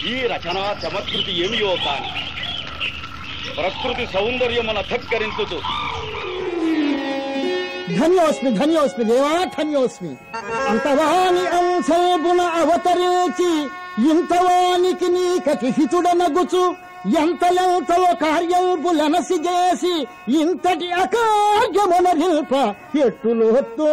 ఈ రచనా చమత్కృతి ఏమియో కాని ప్రకృతి సౌందర్యమున ధక్కరించుతూ ధన్యోస్మి ధన్యోస్మి దేవా ధన్యోస్మి అంతవాని అంశల్బున అవతరించి ఇంతవానికి నీ కటిహితుడనగుచు ఎంతలెంతలో కార్యంబులనసి చేసి ఇంతటి అకార్యమున నిల్ప ఎట్టులోతో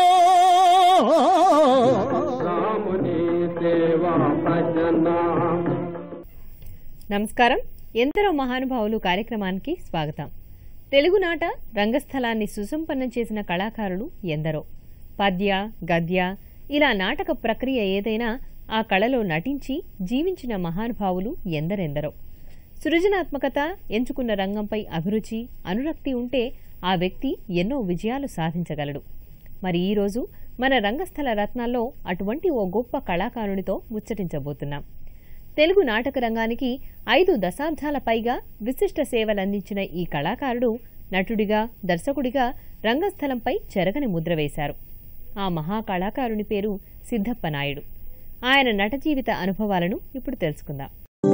నమస్కారం ఎందరో మహానుభావులు కార్యక్రమానికి స్వాగతం తెలుగునాట రంగస్థలాన్ని సుసంపన్నం చేసిన కళాకారులు ఎందరో పద్య గద్య ఇలా నాటక ప్రక్రియ ఏదైనా ఆ కళలో నటించి జీవించిన మహానుభావులు ఎందరెందరో సృజనాత్మకత ఎంచుకున్న రంగంపై అభిరుచి అనురక్తి ఉంటే ఆ వ్యక్తి ఎన్నో విజయాలు సాధించగలడు మరి ఈరోజు మన రంగస్థల రత్నాల్లో అటువంటి ఓ గొప్ప కళాకారునితో ముచ్చటించబోతున్నాం తెలుగు నాటక రంగానికి ఐదు దశాబ్దాల పైగా విశిష్ట సేవలందించిన ఈ కళాకారుడు నటుడిగా దర్శకుడిగా రంగస్థలంపై చెరగని ముద్ర వేశారు ఆ మహా కళాకారుని పేరు సిద్ధప్ప నాయుడు ఆయన నట జీవిత అనుభవాలను ఇప్పుడు తెలుసుకుందాం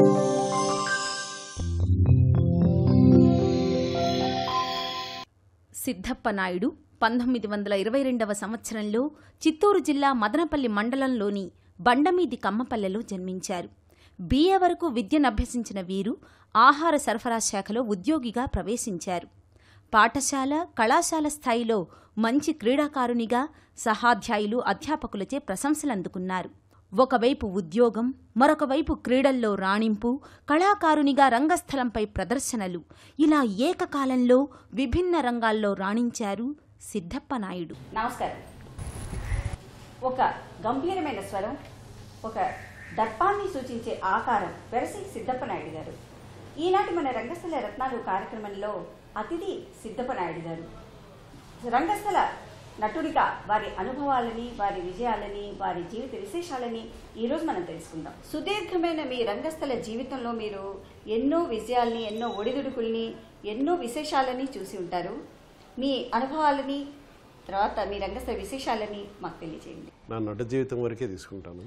సిద్ధప్ప నాయుడు పంతొమ్మిది వందల ఇరవై రెండవ సంవత్సరంలో చిత్తూరు జిల్లా మదనపల్లి మండలంలోని బండమీది కమ్మపల్లెలో జన్మించారు బిఏ వరకు విద్యనభ్యసించిన వీరు ఆహార సరఫరా శాఖలో ఉద్యోగిగా ప్రవేశించారు పాఠశాల కళాశాల స్థాయిలో మంచి క్రీడాకారునిగా సహాధ్యాయులు అధ్యాపకులచే ప్రశంసలందుకున్నారు ఒకవైపు ఉద్యోగం మరొక వైపు క్రీడల్లో రాణింపు కళాకారునిగా రంగస్థలంపై ప్రదర్శనలు ఇలా ఏకకాలంలో విభిన్న రంగాల్లో రాణించారు సిద్ధప్ప నాయుడు నమస్కారం ఒక గంభీరమైన స్వరం ఒక దర్పాన్ని సూచించే ఆకారం వెరసి సిద్ధప్ప నాయుడు గారు ఈనాటి మన రంగస్థల రత్నాలు కార్యక్రమంలో అతిథి సిద్ధప్ప నాయుడు గారు రంగస్థల నటుడిగా వారి అనుభవాలని వారి విజయాలని వారి జీవిత విశేషాలని ఈరోజు మనం తెలుసుకుందాం సుదీర్ఘమైన మీ రంగస్థల జీవితంలో మీరు ఎన్నో విజయాల్ని ఎన్నో ఒడిదుడుకుల్ని ఎన్నో విశేషాలని చూసి ఉంటారు మీ అనుభవాలని తర్వాత మీ రంగస్థల విశేషాలని మాకు తెలియజేయండి నా నట జీవితం వరకే తీసుకుంటాను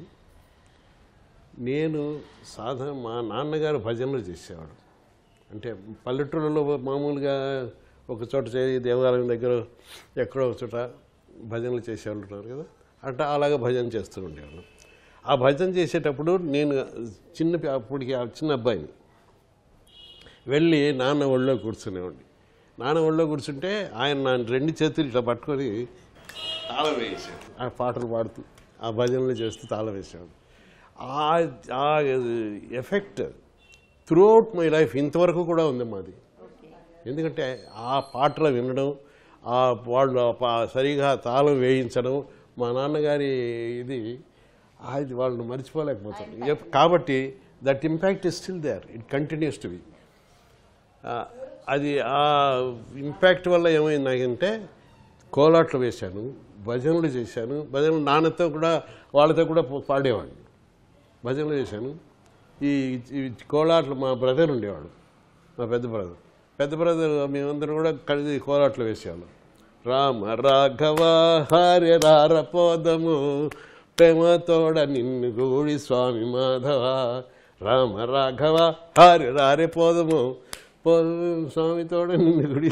నేను సాధారణ మా నాన్నగారు భజనలు చేసేవాడు అంటే పల్లెటూళ్ళలో మామూలుగా ఒక చోట చేరి దేవాలయం దగ్గర ఎక్కడో ఒక చోట భజనలు చేసేవాళ్ళు ఉంటారు కదా అంటే అలాగా భజన చేస్తూ ఉండేవాడు ఆ భజన చేసేటప్పుడు నేను చిన్న పి- అప్పటికి ఆ చిన్న అబ్బాయిని వెళ్ళి నాన్న ఒళ్ళో కూర్చునేవాడిని నాన్న ఒళ్ళో కూర్చుంటే ఆయన నా రెండు చేతులు ఇట్లా పట్టుకొని తాళం వేసాడు ఆ పాటలు పాడుతూ ఆ భజనలు చేస్తూ తాళం వేసాడు ఆ ఆ ఎఫెక్ట్ త్రూఅవుట్ మై లైఫ్ ఇంతవరకు కూడా ఉంది మాది ఎందుకంటే ఆ పాటలు వినడం ఆ వాళ్ళు ఆ పా- సరిగా తాళం వేయించడం మా నాన్నగారి ఇది అది వాళ్ళు మర్చిపోలేకపోతారు ఎప్- కాబట్టి that impact is still there it continues to be అది ఆ ఇంపాక్ట్ వల్ల ఏమైంది నాకంటే కోలాట్లు వేశాను భజనలు చేశాను భజనలు నాన్నతో కూడా వాళ్ళతో కూడా పో- పాడేవాడిని భజనలు చేశాను ఈ ఈ కోలాట్లు మా బ్రదర్ ఉండేవాడు మా పెద్ద బ్రదర్ పెద్ద బ్రదర్ మేమందరం కూడా కలిసి కోలాట్లు వేసేవాళ్ళం రామ రాఘవ హరి రారపోదము ప్రేమతోడ నిన్ను గూడి స్వామి మాధవ రామ రాఘవ హరి రారే పోదము పోదు స్వామితోడ నిన్ను గుడి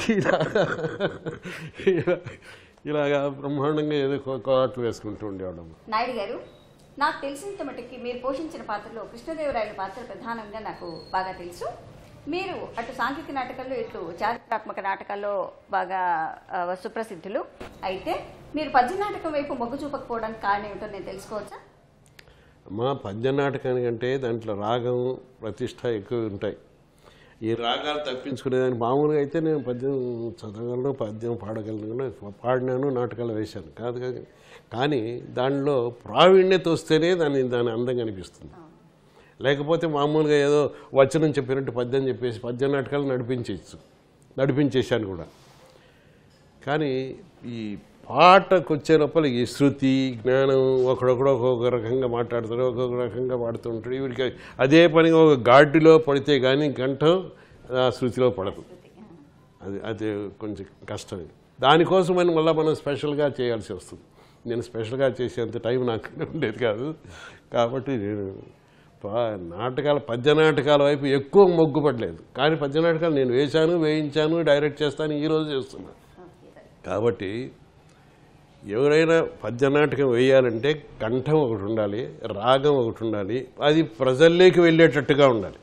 ఇలా- ఇలాగా బ్రహ్మాండంగా ఏదో కో- కోలాట్లు వేసుకుంటూ ఉండేవాళ్ళం నాయుడు గారు నాకు తెలిసినంత మటుకి మీరు పోషించిన పాత్రలో కృష్ణదేవరాయల పాత్ర ప్రధానంగా నాకు బాగా తెలుసు మీరు అటు సాంఘిక నాటకాల్లో ఇటు చారిత్రాత్మక నాటకాల్లో బాగా ఆ, సుప్రసిద్ధులు అయితే మీరు పద్య నాటకం వైపు మొగ్గు చూపకపోవడానికి కారణం ఏమిటో నేను తెలుసుకోవచ్చా మా పద్య నాటకానికంటే దాంట్లో రాగం ప్రతిష్ట ఎక్కువ ఉంటాయి ఈ రాగాలు తప్పించుకునేదాన్ని మామూలుగా అయితే నేను పద్యం చదవగలను పద్యం పాడగలను పాడినాను నాటకాలు వేశాను కాదు కాదు కానీ దానిలో ప్రావీణ్యత వస్తేనే దాని దాని అందంగా అనిపిస్తుంది లేకపోతే మామూలుగా ఏదో వచనం చెప్పినట్టు పద్యం చెప్పేసి పద్య నాటకాలు నడిపించేయచ్చు నడిపించేశాను కూడా కానీ ఈ పాటకు వచ్చే లోపల ఈ శృతి జ్ఞానం ఒకడొకడు ఒక్కొక్క రకంగా మాట్లాడతాడు ఒక్కొక్క రకంగా పాడుతూ ఉంటాడు వీడికి అదే పనిగా ఒక గాడిలో పడితే కానీ కంఠం ఆ శృతిలో పడదు అది అది కొంచెం కష్టం దానికోసం అని మళ్ళీ మనం స్పెషల్గా చేయాల్సి వస్తుంది నేను స్పెషల్గా చేసేంత టైం నాకు ఉండేది కాదు కాబట్టి నేను ప- నాటకాల పద్య నాటకాల వైపు ఎక్కువ మొగ్గుపడలేదు కానీ పద్య నాటకాలు నేను వేశాను వేయించాను డైరెక్ట్ చేస్తాను ఈరోజు చేస్తున్నా కాబట్టి ఎవరైనా పద్య నాటకం వేయాలంటే కంఠం ఒకటి ఉండాలి రాగం ఒకటి ఉండాలి అది ప్రజల్లోకి వెళ్ళేటట్టుగా ఉండాలి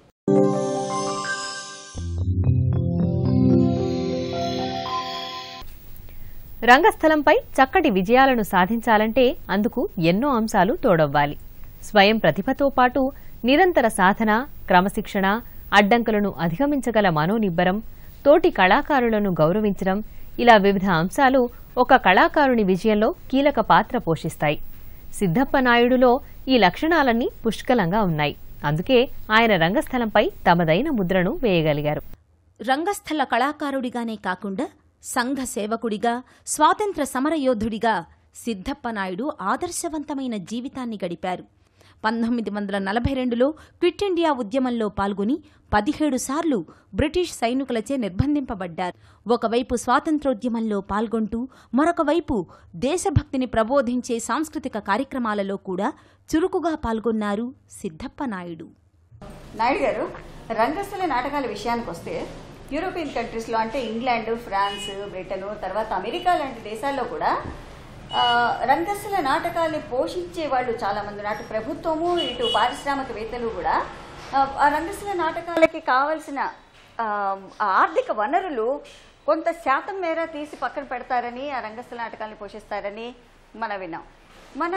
రంగస్థలంపై చక్కటి విజయాలను సాధించాలంటే అందుకు ఎన్నో అంశాలు తోడవ్వాలి స్వయం ప్రతిభతో పాటు నిరంతర సాధన క్రమశిక్షణ అడ్డంకులను అధిగమించగల మనోనిబ్బరం తోటి కళాకారులను గౌరవించడం ఇలా వివిధ అంశాలు ఒక కళాకారుని విజయంలో కీలక పాత్ర పోషిస్తాయి సిద్ధప్ప నాయుడులో ఈ లక్షణాలన్నీ పుష్కలంగా ఉన్నాయి అందుకే ఆయన రంగస్థలంపై తమదైన ముద్రను వేయగలిగారు రంగస్థల కళాకారుడిగానే కాకుండా సంఘ సేవకుడిగా స్వాతంత్ర సమరయోధుడిగా సిద్ధప్ప నాయుడు ఆదర్శవంతమైన జీవితాన్ని గడిపారు పంతొమ్మిది వందల నలభై రెండులో క్విట్ ఇండియా ఉద్యమంలో పాల్గొని పదిహేడు సార్లు బ్రిటిష్ సైనికులచే నిర్బంధింపబడ్డారు ఒకవైపు స్వాతంత్రోద్యమంలో పాల్గొంటూ మరొక వైపు దేశభక్తిని ప్రబోధించే సాంస్కృతిక కార్యక్రమాలలో కూడా చురుకుగా పాల్గొన్నారు సిద్ధప్ప నాయుడు నాయుడు గారు రంగస్థల నాటకాల విషయానికి వస్తే యూరోపియన్ కంట్రీస్లో అంటే ఇంగ్లాండ్ ఫ్రాన్స్ బ్రిటన్ తర్వాత అమెరికా లాంటి దేశాల్లో కూడా ఆ, రంగస్థల నాటకాల్ని పోషించే వాళ్ళు చాలామంది నాటు ప్రభుత్వము ఇటు పారిశ్రామికవేత్తలు కూడా ఆ, ఆ రంగస్థల నాటకాలకి కావలసిన ఆ, ఆ ఆర్థిక వనరులు కొంత శాతం మేర తీసి పక్కన పెడతారని ఆ రంగస్థల నాటకాలను పోషిస్తారని మనం విన్నాం మన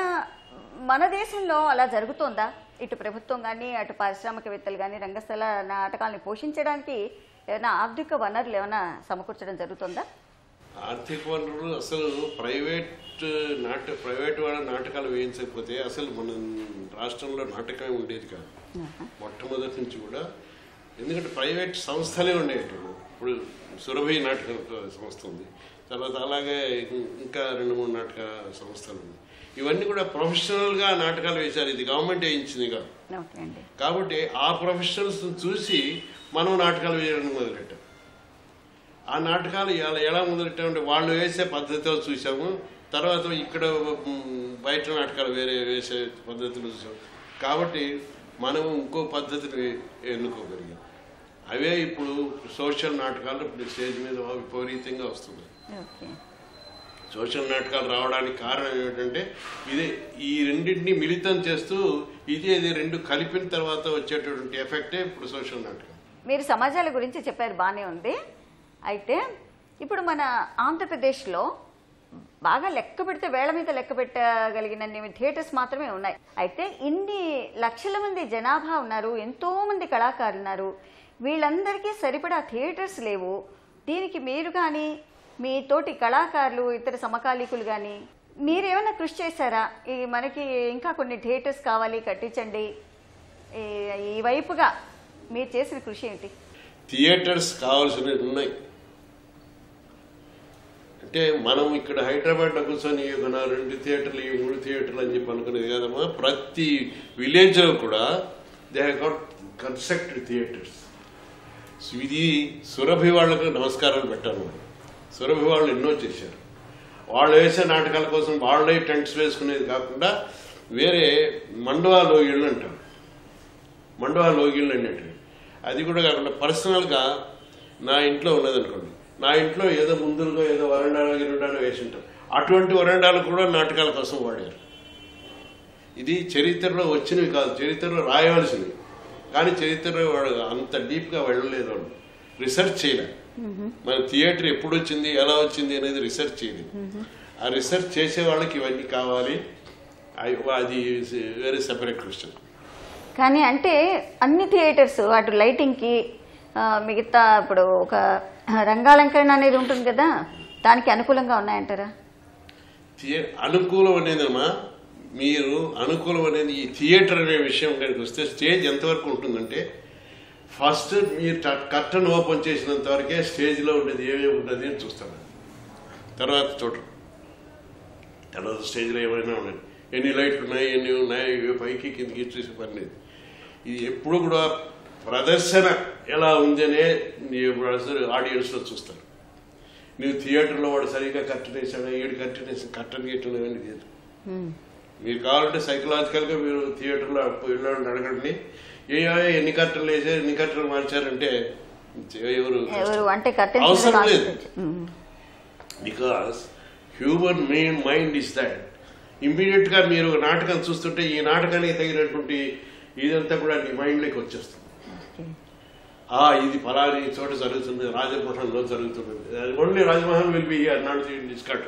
మన దేశంలో అలా జరుగుతోందా ఇటు ప్రభుత్వం కానీ అటు పారిశ్రామికవేత్తలు కానీ రంగస్థల నాటకాలను పోషించడానికి ఏమైనా ఆర్థిక వనరులు ఏమైనా సమకూర్చడం జరుగుతుందా ఆర్థిక వనరులు అసలు ప్రైవేట్ నాట ప్రైవేట్ వాళ్ళ నాటకాలు వేయించకపోతే అసలు మన రాష్ట్రంలో నాటకమే ఉండేది కాదు మొట్టమొదటి నుంచి కూడా ఎందుకంటే ప్రైవేట్ సంస్థలే ఉండేవి ఇప్పుడు సురభి నాటక సంస్థ ఉంది తర్వాత అలాగే ఇంకా రెండు మూడు నాటక సంస్థలు ఉన్నాయి ఇవన్నీ కూడా ప్రొఫెషనల్గా నాటకాలు వేశారు ఇది గవర్నమెంట్ వేయించింది కాదు ఓకే అండి కాబట్టి ఆ ప్రొఫెషనల్స్ చూసి మనం నాటకాలు వేయడం మొదలెట్టాం ఆ నాటకాలు ఎలా ఎలా మొదలెట్టామంటే వాళ్ళు వేసే పద్ధతిలో చూసాము తర్వాత ఇక్కడ మ్, బయట నాటకాలు వేరే వేసే పద్ధతులు చూసాం కాబట్టి మనం ఇంకో పద్ధతిని ఎన్నుకోగలిగాం అవే ఇప్పుడు సోషల్ నాటకాలు ఇప్పుడు స్టేజ్ మీద విపరీతంగా వస్తున్నాయి ఓకే సోషల్ నాటకాలు రావడానికి కారణం ఏమిటంటే ఇదే ఈ రెండింటిని మిళితం చేస్తూ ఇది ఇది రెండు కలిపిన తర్వాత వచ్చేటటువంటి ఎఫెక్టే ఇప్పుడు సోషల్ నాటకం మీరు సమాజాల గురించి చెప్పారు బాగానే ఉంది అయితే ఇప్పుడు మన ఆంధ్రప్రదేశ్లో బాగా లెక్క పెడితే వేళ మీద లెక్క పెట్టగలిగినన్ని థియేటర్స్ మాత్రమే ఉన్నాయి అయితే ఇన్ని లక్షల మంది జనాభా ఉన్నారు ఎంతో మంది కళాకారులు ఉన్నారు వీళ్ళందరికీ సరిపడా థియేటర్స్ లేవు దీనికి మీరు కానీ మీ తోటి కళాకారులు ఇతర సమకాలీకులు కానీ మీరేమైనా కృషి చేశారా ఈ మనకి ఇంకా కొన్ని థియేటర్స్ కావాలి కట్టించండి ఈ- ఈ వైపుగా మీరు చేసిన కృషి ఏంటి థియేటర్స్ కావాల్సినవి ఉన్నాయి అంటే మనం ఇక్కడ హైదరాబాద్లో కూర్చొని ఒక నా రెండు థియేటర్లు ఈ మూడు థియేటర్లు అని చెప్పి అనుకునేది కాదమ్మా ప్రతి విలేజ్లో కూడా they have got constructed theatres ఇది సురభి వాళ్ళకు నమస్కారాలు పెట్టాను మనం సురభి వాళ్ళు ఎన్నో చేశారు వాళ్ళు వేసే నాటకాల కోసం వాళ్ళే టెంట్స్ వేసుకునేది కాకుండా వేరే మండవా లోగిళ్ళు అంటారు మండవా లోగిళ్ళు అనేటివి అది కూడా కాకుండా పర్సనల్గా నా ఇంట్లో ఉన్నదనుకోండి నా ఇంట్లో ఏదో ముందులుగా ఏదో వరండాలో గిరండాలో వేసి ఉంటారు అటువంటి వరండాలు కూడా నాటకాల కోసం వాడారు ఇది చరిత్రలో వచ్చినవి కాదు చరిత్రలో రాయవలసినవి కానీ చరిత్రలో వాడు అంత డీప్గా వెళ్ళలేదు వాళ్ళు రీసెర్చ్ చేయలేదు మన థియేటర్ ఎప్పుడు వచ్చింది ఎలా వచ్చింది అనేది రీసెర్చ్ చేయలేదు ఆ రీసెర్చ్ చేసే వాళ్ళకి ఇవన్నీ కావాలి అవి- అది వేరే సెపరేట్ క్వశ్చన్ కానీ అంటే అన్ని థియేటర్స్ అటు లైటింగ్కి ఆ, మిగతా ఇప్పుడు ఒక రంగాలంకరణ అనేది ఉంటుంది కదా దానికి అనుకూలంగా ఉన్నాయంటారా థియే అనుకూలం అనేదమ్మా మీరు అనుకూలం అనేది ఈ థియేటర్ అనే విషయం కనుక వస్తే స్టేజ్ ఎంతవరకు ఉంటుందంటే ఫస్ట్ మీరు కర్టన్ ఓపెన్ చేసినంత వరకే స్టేజ్లో ఉండేది ఏమేమి ఉంటుంది అని చూస్తాను తర్వాత చూడరు తర్వాత స్టేజ్లో ఏమైనా ఉన్నాయి ఎన్ని లైట్లు ఉన్నాయి ఎన్ని ఉన్నాయి ఇవి పైకి కిందికి చూసే పని లేదు ఇది ఎప్పుడు కూడా ప్రదర్శన ఎలా ఉందనే ఆడియన్స్లో చూస్తారు నువ్వు థియేటర్లో వాడు సరిగ్గా కట్టనేసాడా ఏడు కట్టనేసి కట్టని గిట్టని అవన్నీ లేదు మీరు కావాలంటే సైకలాజికల్గా మీరు థియేటర్లో వెళ్ళాలని అడగండి ఏ ఎన్ని కట్టలు వేసారు ఎన్ని కట్టలు మార్చారంటే ఎవరు ఎవరు అంటే కట్టెన్ అవసరం లేదు because human main mind is that immediate గా మీరు ఒక నాటకం చూస్తుంటే ఈ నాటకానికి తగినటువంటి ఇదంతా కూడా మీ మైండ్లోకి వచ్చేస్తుంది ఆ ఇది ఫలాని చోట జరుగుతుంది రాజమహల్లో జరుగుతుంది only Rajmahal will be here not discussed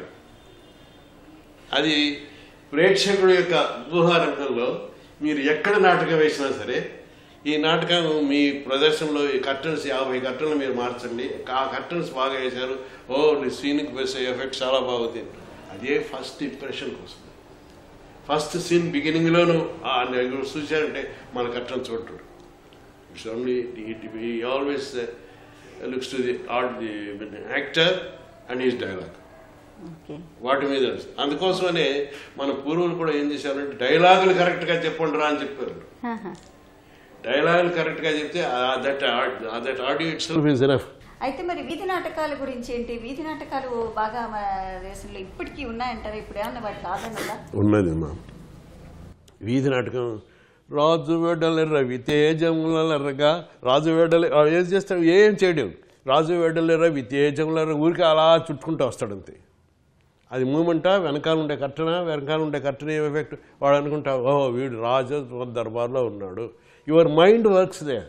అది ప్రేక్షకుడి యొక్క ఊహా రంగంలో మీరు ఎక్కడ నాటకం వేసినా సరే ఈ నాటకం మీ ప్రదర్శనలో ఈ కర్టన్స్ యాభై కర్టన్లు మీరు మార్చండి ఆ కర్టన్స్ బాగా వేశారు ఓ నీ సీన్కి వేసే ఎఫెక్ట్ చాలా బాగుంది అదే ఫస్ట్ ఇంప్రెషన్ కోసం ఫస్ట్ సీన్ బిగినింగ్లోను చూశారంటే మన కర్టన్ చూడటం ఇట్స్ ఓన్లీ ఈ always looks to the art the actor and is dialogue okay వాటి మీద అందుకోసమనే మన పూర్వులు కూడా ఏం చేశారంటే డైలాగులు కరెక్ట్గా చెప్పండి రా అని చెప్పారు డైలాగులు కరెక్ట్గా చెప్తే that that audio itself is enough అయితే మరి వీధి నాటకాల గురించి ఏంటి వీధి నాటకాలు బాగా మన దేశంలో ఇప్పటికీ ఉన్నాయంటారా ఇప్పుడు ఏమన్నా వాటి కాదన్నదా ఉన్నది మా వీధి నాటకం రాజు వెడల రవి తేజములరగా రాజు వెడల ఆ, ఏం చేస్తాడు ఏం చేయడం రాజు వెడల రవి తేజముల ఊరికి అలా చుట్టుకుంటూ వస్తాడు అంతే అది మూమెంటా వెనకాల ఉండే కట్టన వెనకాల ఉండే కట్టన ఏం ఎఫెక్ట్ వాడు అనుకుంటా ఓ వీడు రాజు దర్బార్లో ఉన్నాడు your mind works they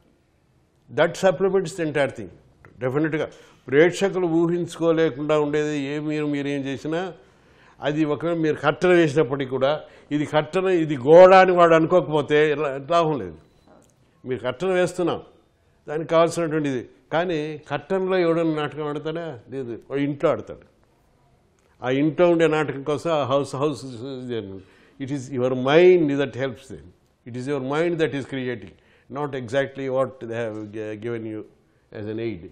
that supplements the entire thing డెఫినెట్గా ప్రేక్షకులు ఊహించుకోలేకుండా ఉండేది ఏ మీరు మీరు ఏం చేసినా అది ఒకవేళ మీరు కట్టన వేసినప్పటికీ కూడా ఇది కట్టన ఇది గోడ అని వాడు అనుకోకపోతే లా- లాభం లేదు మీరు కట్టన వేస్తున్నాం దానికి కావాల్సినటువంటిది కానీ కట్టనలో ఎవడన్నా నాటకం ఆడతాడా లేదు వాడు ఇంట్లో ఆడతాడు ఆ ఇంట్లో ఉండే నాటకం కోసం ఆ house house it is your mind that helps them it is your mind that is creating not exactly what they have given you as an aid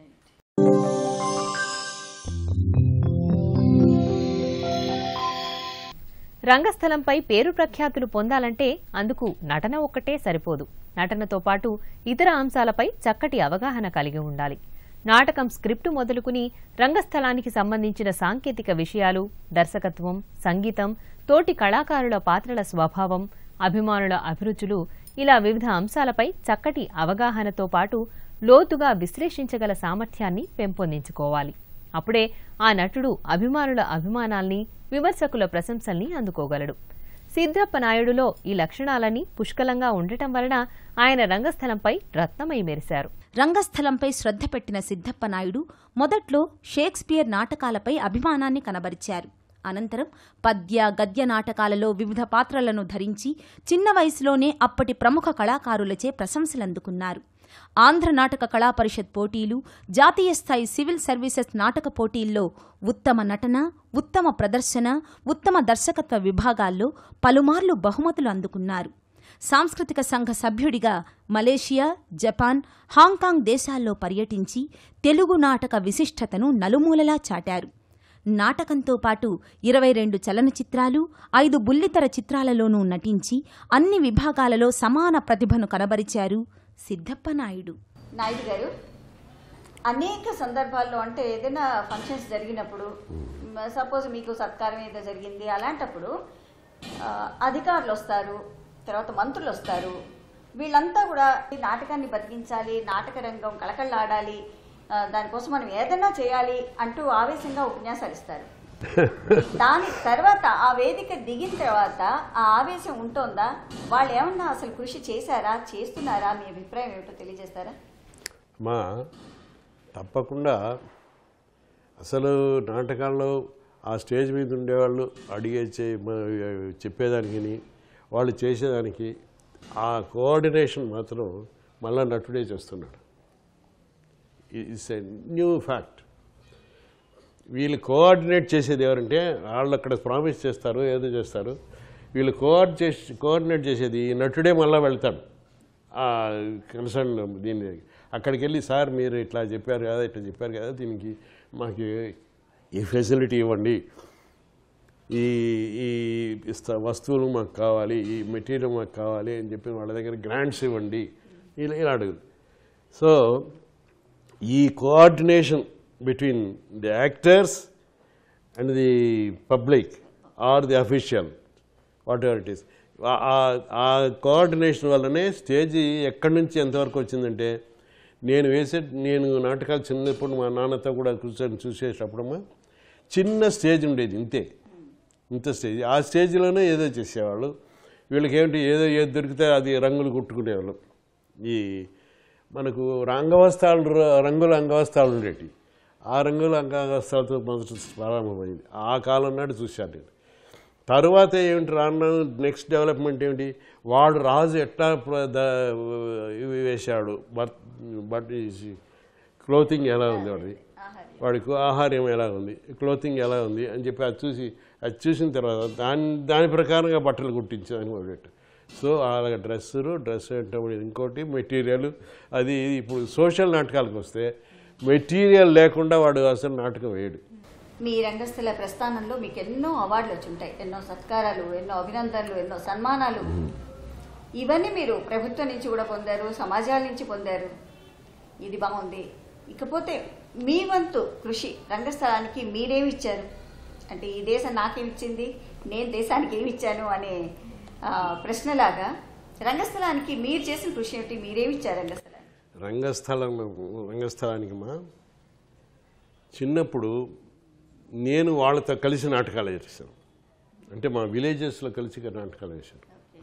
రంగస్థలంపై పేరు ప్రఖ్యాతులు పొందాలంటే అందుకు నటన ఒక్కటే సరిపోదు నటనతో పాటు ఇతర అంశాలపై చక్కటి అవగాహన కలిగి ఉండాలి నాటకం స్క్రిప్టు మొదలుకుని రంగస్థలానికి సంబంధించిన సాంకేతిక విషయాలు దర్శకత్వం సంగీతం తోటి కళాకారుల పాత్రల స్వభావం అభిమానుల అభిరుచులు ఇలా వివిధ అంశాలపై చక్కటి అవగాహనతో పాటు లోతుగా విశ్లేషించగల సామర్థ్యాన్ని పెంపొందించుకోవాలి అప్పుడే ఆ నటుడు అభిమానుల అభిమానాల్ని విమర్శకుల ప్రశంసల్ని అందుకోగలడు సిద్ధప్ప నాయుడులో ఈ లక్షణాలన్నీ పుష్కలంగా ఉండటం వలన ఆయన రంగస్థలంపై రత్నమై మెరిశారు రంగస్థలంపై శ్రద్ధ పెట్టిన సిద్ధప్ప నాయుడు మొదట్లో షేక్స్పియర్ నాటకాలపై అభిమానాన్ని కనబరిచారు అనంతరం పద్య గద్య నాటకాలలో వివిధ పాత్రలను ధరించి చిన్న వయసులోనే అప్పటి ప్రముఖ కళాకారులచే ప్రశంసలందుకున్నారు ఆంధ్ర నాటక కళా పరిషత్ పోటీలు జాతీయ స్థాయి సివిల్ సర్వీసెస్ నాటక పోటీల్లో ఉత్తమ నటన ఉత్తమ ప్రదర్శన ఉత్తమ దర్శకత్వ విభాగాల్లో పలుమార్లు బహుమతులు అందుకున్నారు సాంస్కృతిక సంఘ సభ్యుడిగా మలేషియా జపాన్ హాంకాంగ్ దేశాల్లో పర్యటించి తెలుగు నాటక విశిష్టతను నలుమూలలా చాటారు నాటకంతో పాటు ఇరవై రెండు చలనచిత్రాలు ఐదు బుల్లితెర చిత్రాలలోనూ నటించి అన్ని విభాగాలలో సమాన ప్రతిభను కనబరిచారు సిద్ధప్ప నాయుడు నాయుడు గారు అనేక సందర్భాల్లో అంటే ఏదైనా ఫంక్షన్స్ జరిగినప్పుడు సపోజ్ మీకు సత్కారం ఏదో జరిగింది అలాంటప్పుడు ఆ, అధికారులు వస్తారు తర్వాత మంత్రులు వస్తారు వీళ్ళంతా కూడా ఈ నాటకాన్ని బతికించాలి నాటక రంగం కళకళలాడాలి ఆ, దానికోసం మనం ఏదైనా చేయాలి అంటూ ఆవేశంగా ఉపన్యాసాలు ఇస్తారు దాని తర్వాత ఆ వేదిక దిగిన తర్వాత ఆ ఆవేశం ఉంటోందా వాళ్ళు ఏమన్నా అసలు కృషి చేశారా చేస్తున్నారా మీ అభిప్రాయం ఏమిటో తెలియజేస్తారా మా తప్పకుండా అసలు నాటకాల్లో ఆ స్టేజ్ మీద ఉండేవాళ్ళు అడిగే చే- మ- చెప్పేదానికి వాళ్ళు చేసేదానికి ఆ కోఆర్డినేషన్ మాత్రం మళ్ళా నటుడే చేస్తున్నాడు ఇట్స్ ఎ న్యూ ఫ్యాక్ట్ వీళ్ళు కోఆర్డినేట్ చేసేది ఎవరంటే వాళ్ళు అక్కడ ప్రామిస్ చేస్తారు ఏదో చేస్తారు వీళ్ళు కోఆర్డ్ చేసి కోఆర్డినేట్ చేసేది ఈ నటుడే మళ్ళీ వెళ్తాడు కన్సర్న్ దీన్ని అక్కడికి వెళ్ళి సార్ మీరు ఇట్లా చెప్పారు కదా ఇట్లా చెప్పారు కదా దీనికి మాకు ఈ ఫెసిలిటీ ఇవ్వండి ఈ ఈ ఇస్త- వస్తువులు మాకు కావాలి ఈ మెటీరియల్ మాకు కావాలి అని చెప్పి వాళ్ళ దగ్గర గ్రాంట్స్ ఇవ్వండి ఇలా ఇలా అడుగుదు సో ఈ coordination between the actors and the public or the official whatever it is ఆ కోఆర్డినేషన్ వల్లనే స్టేజ్ ఎక్కడి నుంచి ఎంతవరకు వచ్చిందంటే నేను వేసే నేను నాటకాలు చిన్నప్పుడు మా నాన్నతో కూడా కూర్చొని చూసేటప్పుడమ్మా చిన్న స్టేజ్ ఉండేది ఇంతే ఇంత స్టేజ్ ఆ స్టేజ్లోనే ఏదో చేసేవాళ్ళు వీళ్ళకి ఏమిటి ఏదో ఏది దొరికితే అది రంగులు కుట్టుకునేవాళ్ళు ఈ మనకు అంగవస్త్రాలు రంగుల అంగవస్త్రాలు ఉండేవి ఆ రంగుల అంగవస్త్రాలతో మొదట ప్రారంభమైంది ఆ కాలం నాటి చూశాను నేను తరువాత ఏమిటి రాను నెక్స్ట్ డెవలప్మెంట్ ఏమిటి వాడు రాజు ఎట్లా ప్ర- ద- ఇవి వేశాడు బట్ బట్ క్లోతింగ్ ఎలా ఉంది వాడిది వాడికి ఆహారం ఎలా ఉంది క్లోతింగ్ ఎలా ఉంది అని చెప్పి అది చూసి అది చూసిన తర్వాత దాని దాని ప్రకారంగా బట్టలు కుట్టించాలని మొదలెట్టు సో అలాగే డ్రెస్సులు డ్రెస్ అంటే ఇంకోటి మెటీరియల్ అది ఇప్పుడు సోషల్ నాటకాలకు వస్తే మెటీరియల్ లేకుండా వాడు అసలు నాటకం వేయడు మీ రంగస్థల ప్రస్థానంలో మీకు ఎన్నో అవార్డులు వచ్చి ఉంటాయి ఎన్నో సత్కారాలు ఎన్నో అభినందనలు ఎన్నో సన్మానాలు ఇవన్నీ మీరు ప్రభుత్వం నుంచి కూడా పొందారు సమాజాల నుంచి పొందారు ఇది బాగుంది ఇకపోతే మీ వంతు కృషి రంగస్థలానికి మీరేమి ఇచ్చారు అంటే ఈ దేశం నాకేమిచ్చింది నేను దేశానికి ఏమి ఇచ్చాను అనే ఆ, ప్రశ్నలాగా రంగస్థలానికి మీరు చేసిన కృషి ఏమిటి మీరేమి ఇచ్చారు రంగస్థలానికి రంగస్థలం రంగస్థలానికి మా చిన్నప్పుడు నేను వాళ్ళతో కలిసి నాటకాలు చేశాను అంటే మా విలేజెస్లో కలిసి నాటకాలు వేశాను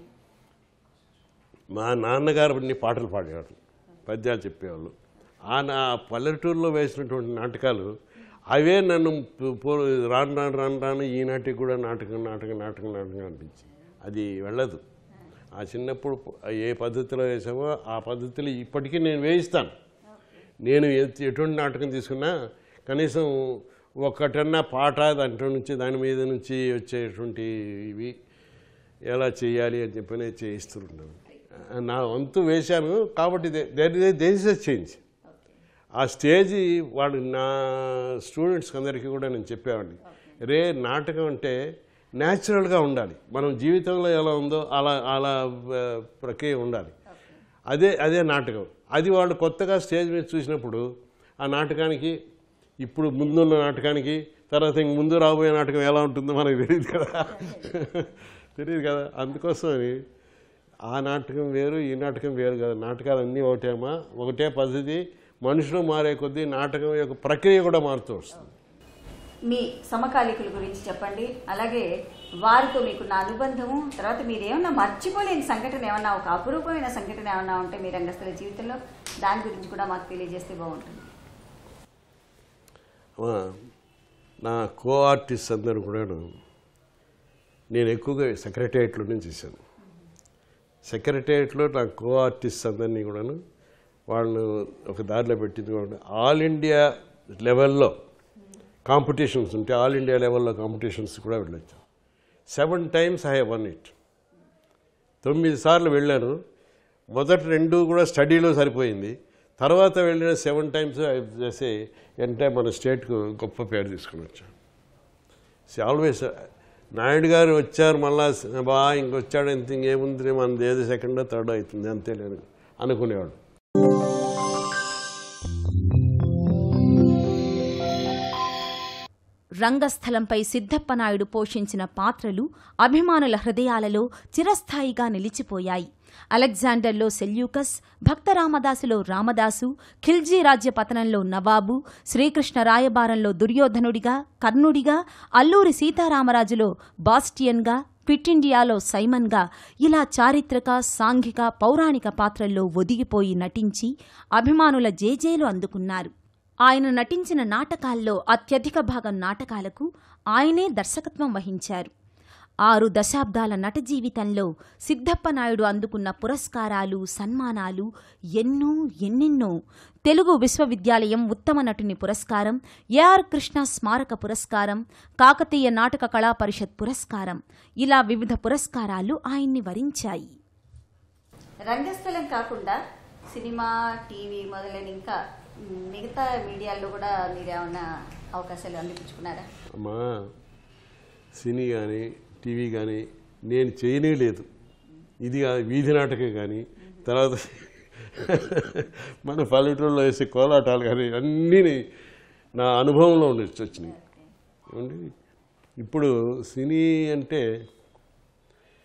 మా నాన్నగారు అన్ని పాటలు పాడేవాళ్ళు పద్యాలు చెప్పేవాళ్ళు ఆ నా పల్లెటూరులో వేసినటువంటి నాటకాలు అవే నన్ను పో- పో- రాను రాను రాను రాను ఈనాటికి కూడా నాటకం నాటకం నాటకం నాటకం అనిపించి అది వెళ్ళదు ఆ చిన్నప్పుడు ఏ పద్ధతిలో వేసామో ఆ పద్ధతిలో ఇప్పటికీ నేను వేయిస్తాను నేను ఎ- ఎటువంటి నాటకం తీసుకున్నా కనీసం ఒకటన్నా పాట దాంట్లో నుంచి దాని మీద నుంచి వచ్చేటువంటి ఇవి ఎలా చేయాలి అని చెప్పి చేయిస్తుంటాను నా వంతు వేశాను కాబట్టి దేర్ ఇస్ చేంజ్ ఆ స్టేజ్ వాడు నా స్టూడెంట్స్ అందరికీ కూడా నేను చెప్పేవాడిని రే నాటకం అంటే న్యాచురల్గా ఉండాలి మనం జీవితంలో ఎలా ఉందో అలా అలా ఆ, ప్రక్రియ ఉండాలి అదే అదే నాటకం అది వాళ్ళు కొత్తగా స్టేజ్ మీద చూసినప్పుడు ఆ నాటకానికి ఇప్పుడు ముందున్న నాటకానికి తర్వాత ఇంక ముందు రాబోయే నాటకం ఎలా ఉంటుందో మనకు తెలియదు కదా తెలియదు కదా అందుకోసమని ఆ నాటకం వేరు ఈ నాటకం వేరు కదా నాటకాలు అన్నీ ఒకటేమా ఒకటే పద్ధతి మనుషులు మారే కొద్దీ నాటకం యొక్క ప్రక్రియ కూడా మారుతూ వస్తుంది మీ సమకాలికుల గురించి చెప్పండి అలాగే వారితో మీకు నా అనుబంధము తర్వాత మీరు ఏమన్నా మర్చిపోలేని సంఘటన ఏమన్నా ఒక అపురూపమైన సంఘటన ఏమన్నా ఉంటే మీ రంగస్థల జీవితంలో దాని గురించి కూడా మాకు తెలియజేస్తే బాగుంటుంది అమ్మా, నా కో ఆర్టిస్ట్ అందరూ కూడాను నేను ఎక్కువగా సెక్రటేరియట్లోనే చేశాను సెక్రటేరియట్లో నా కో ఆర్టిస్ట్ అందరినీ కూడాను వాళ్ళను ఒక దారిలో పెట్టింది కూడా ఆల్ ఇండియా లెవెల్లో కాంపిటీషన్స్ ఉంటే ఆల్ ఇండియా లెవెల్లో కాంపిటీషన్స్ కూడా వెళ్ళొచ్చు seven times I won it తొమ్మిది సార్లు వెళ్ళాను మొదటి రెండు కూడా స్టడీలో సరిపోయింది తర్వాత వెళ్ళిన సెవెన్ టైమ్స్ చేసి అంటే మన స్టేట్కు గొప్ప పేరు తీసుకుని వచ్చాను ఆల్వేస్ నాయుడు గారు వచ్చారు మళ్ళా బా ఇంకొచ్చాడు ఇంత ఇంకేముంది మనది ఏది సెకండో థర్డో అవుతుంది అంతే లేదు అనుకునేవాడు రంగస్థలంపై సిద్ధప్పనాయుడు పోషించిన పాత్రలు అభిమానుల హృదయాలలో చిరస్థాయిగా నిలిచిపోయాయి అలెగ్జాండర్లో సెల్యూకస్ భక్తరామదాసులో రామదాసు ఖిల్జీ రాజ్య పతనంలో నవాబు శ్రీకృష్ణ రాయబారంలో దుర్యోధనుడిగా కర్ణుడిగా అల్లూరి సీతారామరాజులో బాస్టియన్గా క్విట్ ఇండియాలో సైమన్గా ఇలా చారిత్రక సాంఘిక పౌరాణిక పాత్రల్లో ఒదిగిపోయి నటించి అభిమానుల జేజేలు అందుకున్నారు ఆయన నటించిన నాటకాల్లో అత్యధిక భాగం నాటకాలకు ఆయనే దర్శకత్వం వహించారు ఆరు దశాబ్దాల నట జీవితంలో సిద్ధప్పనాయుడు అందుకున్న పురస్కారాలు సన్మానాలు ఎన్నో ఎన్నెన్నో తెలుగు విశ్వవిద్యాలయం ఉత్తమ నటుని పురస్కారం ఏఆర్ కృష్ణ స్మారక పురస్కారం కాకతీయ నాటక కళా పరిషత్ పురస్కారం ఇలా వివిధ పురస్కారాలు ఆయన్ని వరించాయి రంగస్థలం కాకుండా సినిమా టీవీ మొదలైన ఇంకా మిగతా మీడియాల్లో కూడా మీరు ఏమన్నా అవకాశాలు అందిపుచ్చుకున్నారా అమ్మా సినీ కానీ టీవీ కానీ నేను చేయనే లేదు ఇది కాదు, వీధి నాటకం కానీ తర్వాత మన పల్లెటూరులో వేసే కోలాటాలు కానీ అన్నీ నా అనుభవంలో ఉండి వచ్చినాయి ఏమండి ఇప్పుడు సినీ అంటే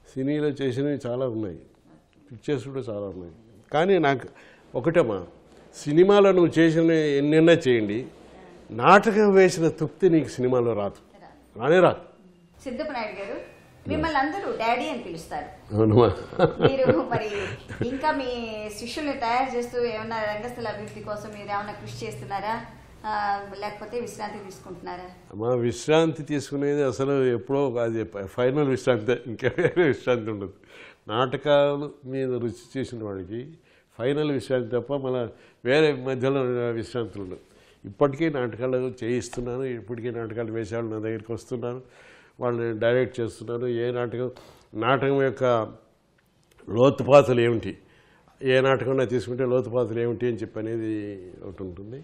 సినీలో చేసినవి చాలా ఉన్నాయి పిక్చర్స్ కూడా చాలా ఉన్నాయి కానీ నాకు ఒకటమ్మా సినిమాలో నువ్వు చేసిన ఎన్నెన్నా చేయండి నాటకం వేసిన తృప్తి నీకు సినిమాలో రాదు రానే రాదు సిద్ధప్ప నాయుడు గారు మిమ్మల్ని అందరూ డాడీ అని పిలుస్తారు అవునమ్మా మీరు మరి ఇంకా మీ శిష్యుల్ని తయారు చేస్తూ ఏమన్నా రంగస్థల అభివృద్ధి కోసం మీరు ఏమైనా కృషి చేస్తున్నారా ఆ, లేకపోతే విశ్రాంతి తీసుకుంటున్నారా మా విశ్రాంతి తీసుకునేది అసలు ఎప్పుడో అది ఫైనల్ విశ్రాంతి ఇంకా వేరే విశ్రాంతి ఉండదు నాటకాలు మీద రుచి చేసిన వాడికి ఫైనల్ విశ్రాంతి తప్ప మన వేరే మధ్యలో విశ్రాంతులు ఉండదు ఇప్పటికీ నాటకాలు చేయిస్తున్నాను ఇప్పటికీ నాటకాలు వేసేవాళ్ళు నా దగ్గరికి వస్తున్నారు వాళ్ళని డైరెక్ట్ చేస్తున్నాను ఏ నాటకం నాటకం యొక్క లోతుపాతులు ఏమిటి ఏ నాటకం తీసుకుంటే లోతుపాతులు ఏమిటి అని చెప్పి అనేది ఒకటి ఉంటుంది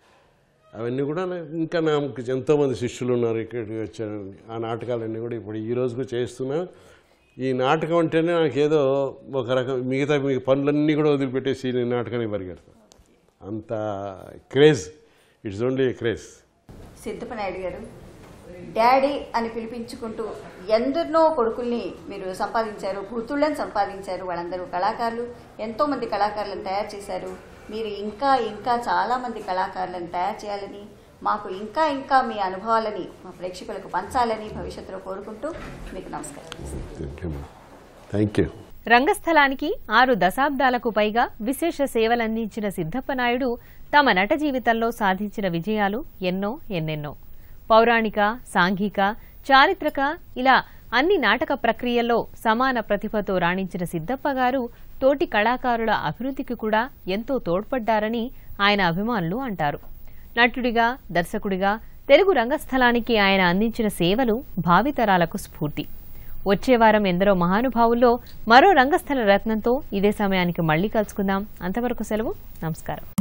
అవన్నీ కూడా నా- ఇంకా నాకు ఎంతోమంది శిష్యులు ఉన్నారు ఇక్కడికి వచ్చారు ఆ నాటకాలన్నీ కూడా ఇప్పుడు ఈ రోజుకు చేస్తున్నా ఈ నాటకం అంటేనే నాకేదో ఒక రకం మిగతా మీ పనులన్నీ కూడా వదిలిపెట్టేసి ఈ నాటకానికి పరిగెడతాను అంత craze it's only craze Siddappa Naidu గారు డాడీ అని పిలిపించుకుంటూ ఎందరినో కొడుకుల్ని మీరు సంపాదించారు కూతుళ్ళని సంపాదించారు వాళ్ళందరూ కళాకారులు ఎంతో మంది కళాకారులను తయారు చేశారు మీరు ఇంకా ఇంకా చాలా మంది కళాకారులను తయారు చేయాలని మాకు ఇంకా ఇంకా మీ అనుభవాలని మా ప్రేక్షకులకు పంచాలని భవిష్యత్తులో కోరుకుంటూ మీకు నమస్కారం థ్యాంక్ యూ రంగస్థలానికి ఆరు దశాబ్దాలకు పైగా విశేష సేవలందించిన సిద్ధప్ప నాయుడు తమ నట జీవితంలో సాధించిన విజయాలు ఎన్నో ఎన్నెన్నో పౌరాణిక సాంఘిక చారిత్రక ఇలా అన్ని నాటక ప్రక్రియల్లో సమాన ప్రతిభతో రాణించిన సిద్ధప్ప గారు తోటి కళాకారుల అభివృద్ధికి కూడా ఎంతో తోడ్పడ్డారని ఆయన అభిమానులు అంటారు నటుడిగా దర్శకుడిగా తెలుగు రంగస్థలానికి ఆయన అందించిన సేవలు భావితరాలకు స్ఫూర్తి వచ్చే వారం ఎందరో మహానుభావుల్లో మరో రంగస్థల రత్నంతో ఇదే సమయానికి మళ్ళీ కలుసుకుందాం అంతవరకు సెలవు నమస్కారం